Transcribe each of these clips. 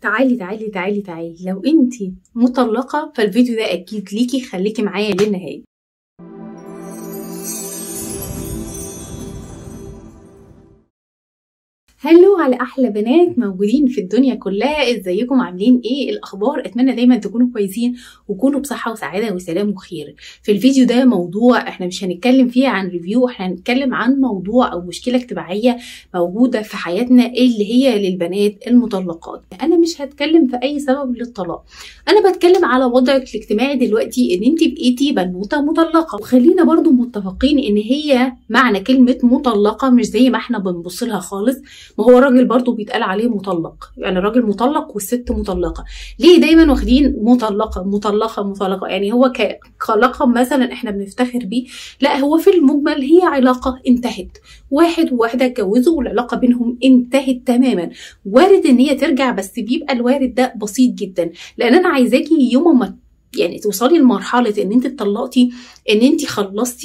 تعالي تعالي تعالي تعالي لو انت مطلقة فالفيديو ده اكيد ليكي خليكي معايا للنهاية هلو على احلى بنات موجودين في الدنيا كلها ازيكم عاملين ايه الاخبار اتمنى دايما تكونوا كويسين وكونوا بصحه وسعاده وسلام وخير في الفيديو ده موضوع احنا مش هنتكلم فيه عن ريفيو احنا هنتكلم عن موضوع او مشكله اجتماعيه موجوده في حياتنا اللي هي للبنات المطلقات انا مش هتكلم في اي سبب للطلاق انا بتكلم على وضعك الاجتماعي دلوقتي ان انت بقيتي بنوته مطلقه وخلينا برضو متفقين ان هي معنى كلمه مطلقه مش زي ما احنا بنبص لها خالص ما هو الراجل برضو بيتقال عليه مطلق يعني الراجل مطلق والست مطلقة ليه دايما واخدين مطلقة مطلقة مطلقة يعني هو ك- كلقب مثلا احنا بنفتخر بيه لا هو في المجمل هي علاقة انتهت واحد وواحدة اتجوزوا والعلاقة بينهم انتهت تماما وارد ان هي ترجع بس بيبقى الوارد ده بسيط جدا لان انا عايزاكي يوم ما يعني توصلي لمرحلة ان انت اتطلقتي ان انت خلصتي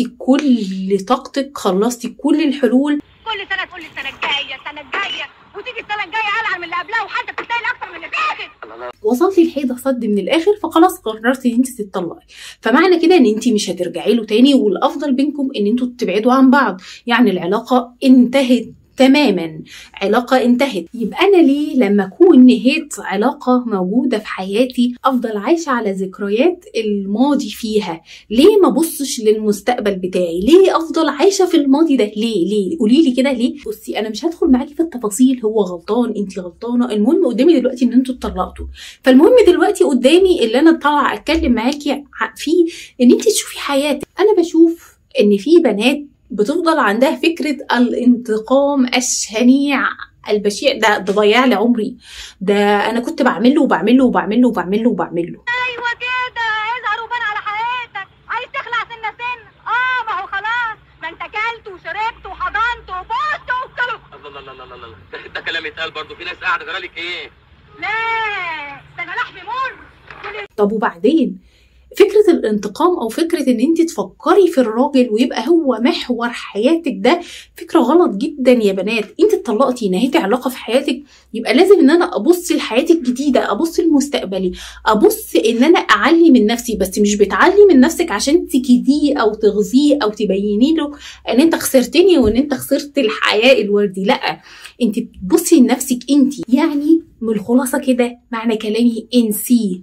كل طاقتك خلصتي كل الحلول كل سنه تقول لي السنه الجايه السنه الجايه وتيجي السنه الجايه العن من اللي قبلها وحالتك تتنقل اكتر من اللي فاتت وصلتي لحيطه صد من الاخر فخلاص قررتي ان انت تتطلقي فمعنى كده ان انت مش هترجعي له تاني والافضل بينكم ان انتوا تبعدوا عن بعض يعني العلاقه انتهت تماما علاقة انتهت يبقى أنا ليه لما أكون نهيت علاقة موجودة في حياتي أفضل عايشة على ذكريات الماضي فيها ليه ما بصش للمستقبل بتاعي ليه أفضل عايشة في الماضي ده ليه ليه قولي لي كده ليه بصي أنا مش هدخل معاكي في التفاصيل هو غلطان أنت غلطانة المهم قدامي دلوقتي إن أنتوا اتطلقتوا فالمهم دلوقتي قدامي اللي أنا طالعة أتكلم معاكي ع- فيه إن أنت تشوفي حياتك أنا بشوف إن في بنات بتفضل عندها فكرة الانتقام الشنيع البشع ده ده ضيع لي عمري ده انا كنت بعمله وبعمله وبعمله وبعمله وبعمله ايوه كده اظهر وبان على حياتك عايز تخلع سنه سن اه ما هو خلاص ما انت كلت وشربت وحضنت وبوست وكل الله الله الله الله الله ده, ده كلام يتقال برضه في ناس قاعده جرالك ايه؟ لا ده انا لحمي مر طب وبعدين فكرة الانتقام أو فكرة إن أنت تفكري في الراجل ويبقى هو محور حياتك ده فكرة غلط جدا يا بنات أنت اتطلقتي نهيتي علاقة في حياتك يبقى لازم إن أنا أبص لحياتي الجديدة أبص لمستقبلي أبص إن أنا أعلي من نفسي بس مش بتعلي من نفسك عشان تكيديه أو تغذيه أو تبيني له إن أنت خسرتني وإن أنت خسرت الحياة الوردي لأ أنت بتبصي لنفسك أنت يعني من الخلاصة كده معنى كلامي انسيه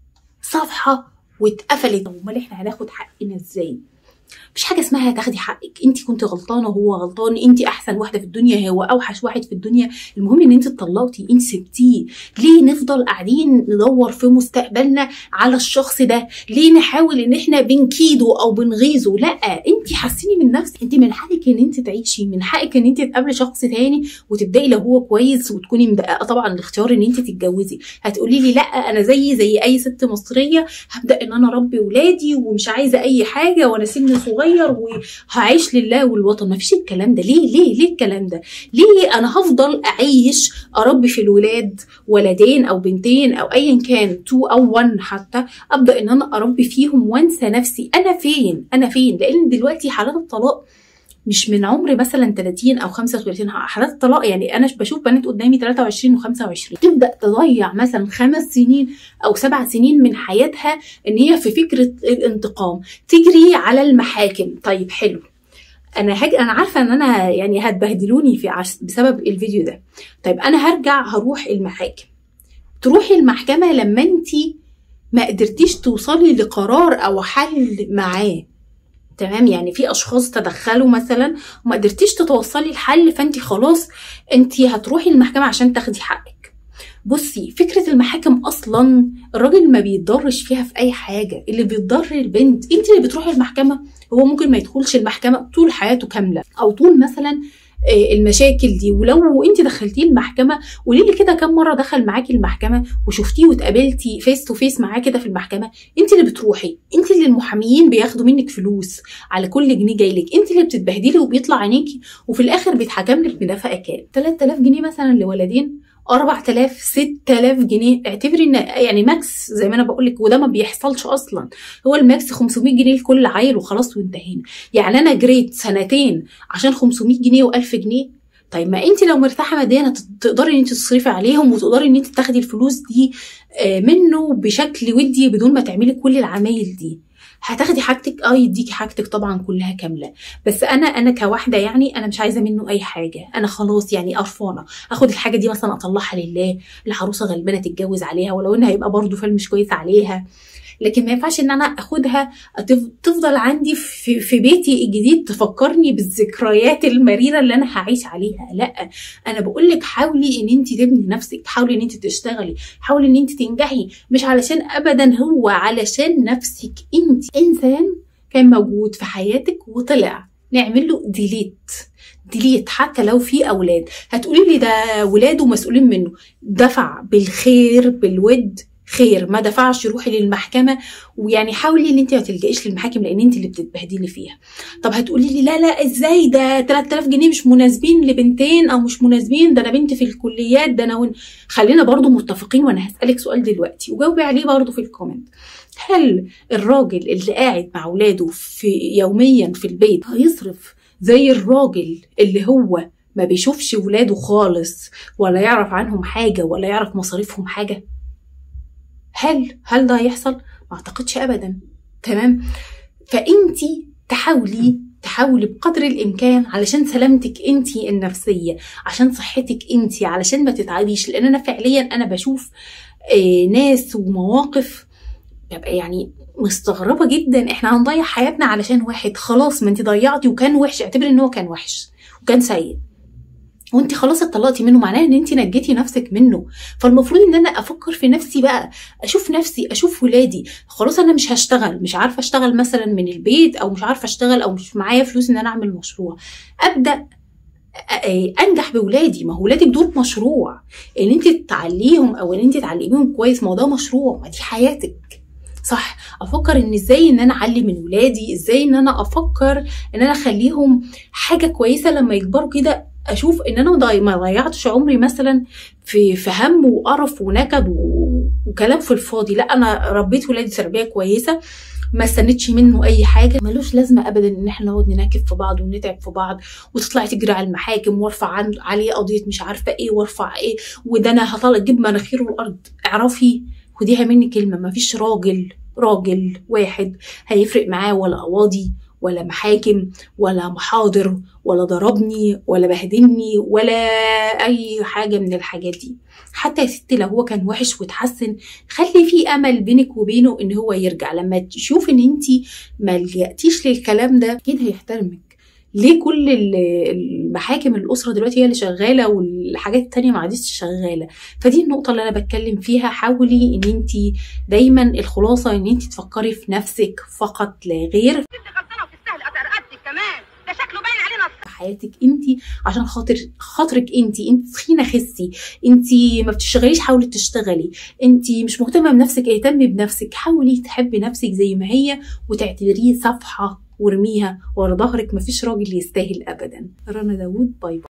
صفحة واتقفلت امال احنا هناخد حقنا ازاي مفيش حاجه اسمها تاخدي حقك انت كنت غلطانه وهو غلطان انت احسن واحده في الدنيا هو اوحش واحد في الدنيا المهم ان انت اتطلقتي انت سبتيه ليه نفضل قاعدين ندور في مستقبلنا على الشخص ده ليه نحاول ان احنا بنكيده او بنغيظه لا انت حسيني من نفسك انت من حقك ان انت تعيشي من حقك ان انت تقابلي شخص تاني وتبداي لو هو كويس وتكوني مدققه طبعا الاختيار ان انت تتجوزي هتقولي لي لا انا زيي زي اي ست مصريه هبدا ان انا اربي ولادي ومش عايزه اي حاجه وانا سن صغير وهعيش لله والوطن مفيش الكلام ده ليه ليه ليه الكلام ده ليه انا هفضل اعيش اربي في الولاد ولدين او بنتين او ايا كان تو او وان حتى ابدا ان انا اربي فيهم وانسى نفسي انا فين انا فين لان دلوقتي حالات الطلاق مش من عمر مثلا 30 او 35 حالات الطلاق يعني انا بشوف بنات قدامي 23 و25 تبدا تضيع مثلا خمس سنين او سبع سنين من حياتها ان هي في فكره الانتقام تجري على المحاكم طيب حلو انا هج... انا عارفه ان انا يعني هتبهدلوني في عش... بسبب الفيديو ده طيب انا هرجع هروح المحاكم تروحي المحكمه لما انت ما قدرتيش توصلي لقرار او حل معاه تمام يعني في اشخاص تدخلوا مثلا وما قدرتيش تتوصلي لحل فانت خلاص انت هتروحي المحكمه عشان تاخدي حقك بصي فكرة المحاكم أصلا الراجل ما بيتضرش فيها في أي حاجة اللي بيتضر البنت أنت اللي بتروحي المحكمة هو ممكن ما يدخلش المحكمة طول حياته كاملة أو طول مثلا آه، المشاكل دي ولو انت دخلتيه المحكمه قولي لي كده كم مره دخل معاكي المحكمه وشفتيه واتقابلتي فيس تو فيس معاه كده في المحكمه انت اللي بتروحي انت اللي المحاميين بياخدوا منك فلوس على كل جنيه جاي لك انت اللي بتتبهدلي وبيطلع عينيكي وفي الاخر بيتحكم لك بنفقه كام 3000 جنيه مثلا لولدين 4000 6000 جنيه اعتبري ان يعني ماكس زي ما انا بقول لك وده ما بيحصلش اصلا هو الماكس 500 جنيه لكل عيل وخلاص وانتهينا يعني انا جريت سنتين عشان 500 جنيه و1000 جنيه طيب ما انت لو مرتاحه ماديا هت- تقدري ان انت تصرفي عليهم وتقدري ان انت تاخدي الفلوس دي آه، منه بشكل ودي بدون ما تعملي كل العمايل دي هتاخدي حاجتك اه يديكي حاجتك طبعا كلها كامله بس انا انا كواحده يعني انا مش عايزه منه اي حاجه انا خلاص يعني قرفانه اخد الحاجه دي مثلا اطلعها لله العروسه غلبانه تتجوز عليها ولو انها هيبقى برضه فيلم مش كويس عليها لكن ما ينفعش ان انا اخدها تف- تفضل عندي في, في بيتي الجديد تفكرني بالذكريات المريره اللي انا هعيش عليها لا انا بقول لك حاولي ان انت تبني نفسك حاولي ان انت تشتغلي حاولي ان انت تنجحي مش علشان ابدا هو علشان نفسك انت انسان كان موجود في حياتك وطلع نعمل له ديليت ديليت حتى لو في اولاد هتقولي لي ده ولاده مسؤولين منه دفع بالخير بالود خير ما دفعش روحي للمحكمه ويعني حاولي ان انت ما تلجئيش للمحاكم لان انت اللي بتتبهدلي فيها طب هتقولي لي لا لا ازاي ده 3000 جنيه مش مناسبين لبنتين او مش مناسبين ده انا بنت في الكليات ده انا ون... خلينا برضو متفقين وانا هسالك سؤال دلوقتي وجاوبي عليه برضو في الكومنت هل الراجل اللي قاعد مع ولاده في يوميا في البيت هيصرف زي الراجل اللي هو ما بيشوفش ولاده خالص ولا يعرف عنهم حاجه ولا يعرف مصاريفهم حاجه هل هل ده هيحصل ما اعتقدش ابدا تمام فانتي تحاولي تحاولي بقدر الامكان علشان سلامتك انتي النفسيه عشان صحتك انتي علشان ما تتعبيش لان انا فعليا انا بشوف آه ناس ومواقف ببقى يعني مستغربه جدا احنا هنضيع حياتنا علشان واحد خلاص ما انت ضيعتي وكان وحش اعتبري ان هو كان وحش وكان سيء وانت خلاص اتطلقتي منه معناه ان انت نجيتي نفسك منه فالمفروض ان انا افكر في نفسي بقى اشوف نفسي اشوف ولادي خلاص انا مش هشتغل مش عارفه اشتغل مثلا من البيت او مش عارفه اشتغل او مش معايا فلوس ان انا اعمل مشروع ابدا انجح بولادي ما هو ولادك دول مشروع ان انت تعليهم او ان انت تعلميهم كويس ما هو ده مشروع ما دي حياتك صح افكر ان ازاي ان انا اعلم من ولادي ازاي ان انا افكر ان انا اخليهم حاجه كويسه لما يكبروا كده اشوف ان انا ضي... ما ضيعتش عمري مثلا في في هم وقرف ونكد و... وكلام في الفاضي لا انا ربيت ولادي تربيه كويسه ما استنتش منه اي حاجه ملوش لازمه ابدا ان احنا نقعد نناكب في بعض ونتعب في بعض وتطلعي تجري على المحاكم وارفع عن عليه قضيه مش عارفه ايه وارفع ايه وده انا هطلع اجيب مناخيره الارض اعرفي خديها مني كلمه ما فيش راجل راجل واحد هيفرق معاه ولا قواضي ولا محاكم ولا محاضر ولا ضربني ولا بهدلني ولا اي حاجه من الحاجات دي حتى يا ستي لو هو كان وحش وتحسن خلي في امل بينك وبينه ان هو يرجع لما تشوف ان انت ما لجأتيش للكلام ده اكيد هيحترمك ليه كل المحاكم الاسره دلوقتي هي اللي شغاله والحاجات التانية ما عادش شغاله فدي النقطه اللي انا بتكلم فيها حاولي ان انت دايما الخلاصه ان انت تفكري في نفسك فقط لا غير انت غلطانه وتستاهلي قطع رقبتك كمان ده شكله باين عليه نص في حياتك انت عشان خاطر خاطرك انت انت تخينه خسي انت ما بتشتغليش حاولي تشتغلي انت مش مهتمه بنفسك اهتمي بنفسك حاولي تحبي نفسك زي ما هي وتعتبريه صفحه وارميها ورا ظهرك مفيش راجل يستاهل ابدا رنا داوود باي باي